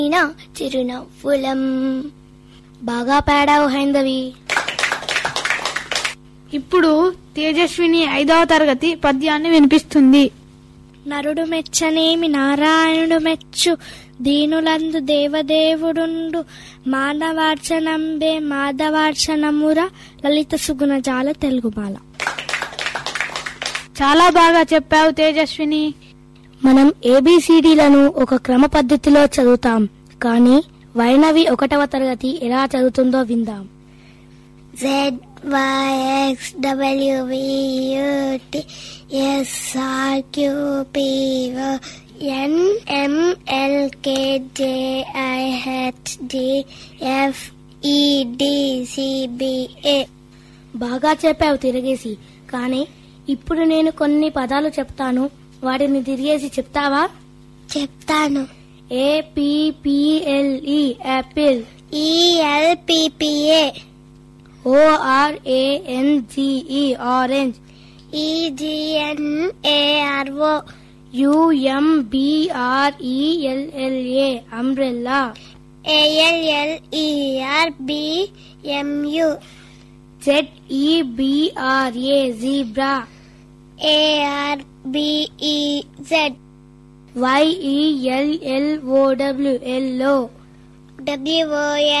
అయినా చిరునవ్వులం బాగా పాడావు హైందవి ఇప్పుడు తేజస్విని ఐదవ తరగతి పద్యాన్ని వినిపిస్తుంది నరుడు మెచ్చనేమి నారాయణుడు మెచ్చు దీనులందు దేవదేవుడుండు మానవార్చనంబే మాధవార్చనముర లలిత సుగుణజాల తెలుగుమాల చాలా బాగా చెప్పావు తేజస్విని మనం ఏబిసిడిలను ఒక క్రమ పద్ధతిలో చదువుతాం కానీ వైనవి ఒకటవ తరగతి ఎలా చదువుతుందో విందాం Z Y X W T S R Q P N M L K J I H D F E D C B A బాగా చెప్పావు తిరిగేసి కానీ ఇప్పుడు నేను కొన్ని పదాలు చెప్తాను వాటిని తిరిగేసి చెప్తావా చెప్తాను ఏపీఎల్ఈ Apple ఈఎల్పిపిఏ ఓఆర్ఏఎన్జిఈ orange ఈజిఎన్ఏఆర్ఓ యుఎంబిఆర్ఈఎల్ఎల్ఏ umbrella ఏఎల్ఎల్ఈఆర్ బిఎంయు జెడ్ఈబిఆర్ఏ zebra AR బిఈజెడ్ వైఈఎల్ఎల్ఓడబ్ల్యూ yellow డబ్ల్యూఓఎల్